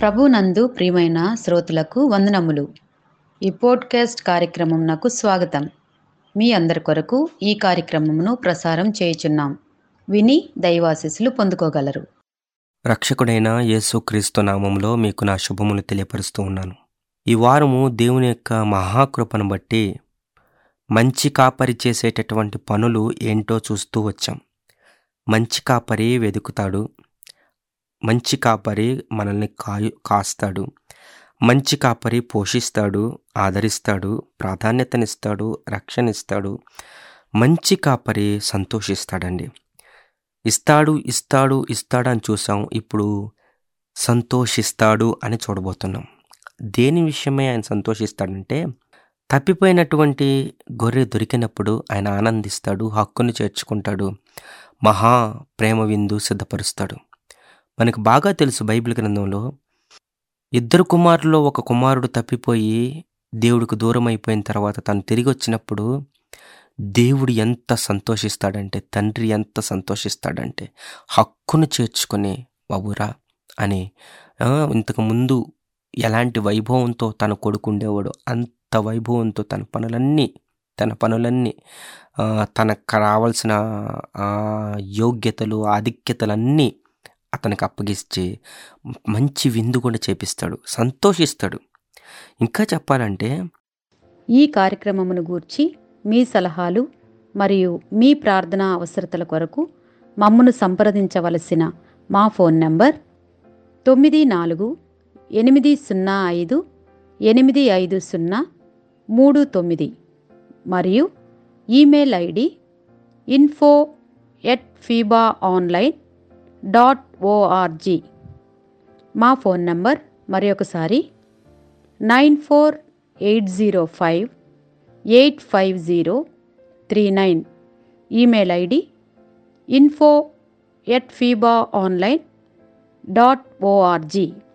ప్రభునందు ప్రియమైన శ్రోతలకు వందనములు ఈ పోడ్కాస్ట్ కార్యక్రమం నాకు స్వాగతం మీ అందరి కొరకు ఈ కార్యక్రమమును ప్రసారం చేయుచున్నాం విని దైవాశీస్సులు పొందుకోగలరు రక్షకుడైన యేసుక్రీస్తు నామంలో మీకు నా శుభములు తెలియపరుస్తూ ఉన్నాను ఈ వారము దేవుని యొక్క మహాకృపను బట్టి మంచి కాపరి చేసేటటువంటి పనులు ఏంటో చూస్తూ వచ్చాం మంచి కాపరి వెతుకుతాడు మంచి కాపరి మనల్ని కాయు కాస్తాడు మంచి కాపరి పోషిస్తాడు ఆదరిస్తాడు ప్రాధాన్యతనిస్తాడు రక్షణ ఇస్తాడు మంచి కాపరి సంతోషిస్తాడండి ఇస్తాడు ఇస్తాడు ఇస్తాడు అని చూసాం ఇప్పుడు సంతోషిస్తాడు అని చూడబోతున్నాం దేని విషయమై ఆయన సంతోషిస్తాడంటే తప్పిపోయినటువంటి గొర్రె దొరికినప్పుడు ఆయన ఆనందిస్తాడు హక్కును చేర్చుకుంటాడు మహా ప్రేమ విందు సిద్ధపరుస్తాడు మనకు బాగా తెలుసు బైబిల్ గ్రంథంలో ఇద్దరు కుమారుల్లో ఒక కుమారుడు తప్పిపోయి దేవుడికి దూరం అయిపోయిన తర్వాత తను తిరిగి వచ్చినప్పుడు దేవుడు ఎంత సంతోషిస్తాడంటే తండ్రి ఎంత సంతోషిస్తాడంటే హక్కును చేర్చుకొని బాబురా అని ఆ, ఇంతకు ముందు ఎలాంటి వైభవంతో తన కొడుకు ఉండేవాడు అంత వైభవంతో తన పనులన్నీ తన పనులన్నీ ఆ, తనకు రావాల్సిన ఆ, యోగ్యతలు ఆధిక్యతలన్నీ అతనికి అప్పగిస్తే మంచి విందు కూడా చేపిస్తాడు సంతోషిస్తాడు ఇంకా చెప్పాలంటే ఈ కార్యక్రమమును గూర్చి మీ సలహాలు మరియు మీ ప్రార్థనా అవసరతల కొరకు మమ్మను సంప్రదించవలసిన మా ఫోన్ నంబర్ తొమ్మిది నాలుగు ఎనిమిది సున్నా ఐదు ఎనిమిది ఐదు సున్నా మూడు తొమ్మిది మరియు email ID info at feeba online dot O R G మా ఫోన్ నంబర్ మరి ఒకసారి nine four eight zero five eight five zero three nine email ID info at feeba online dot ORG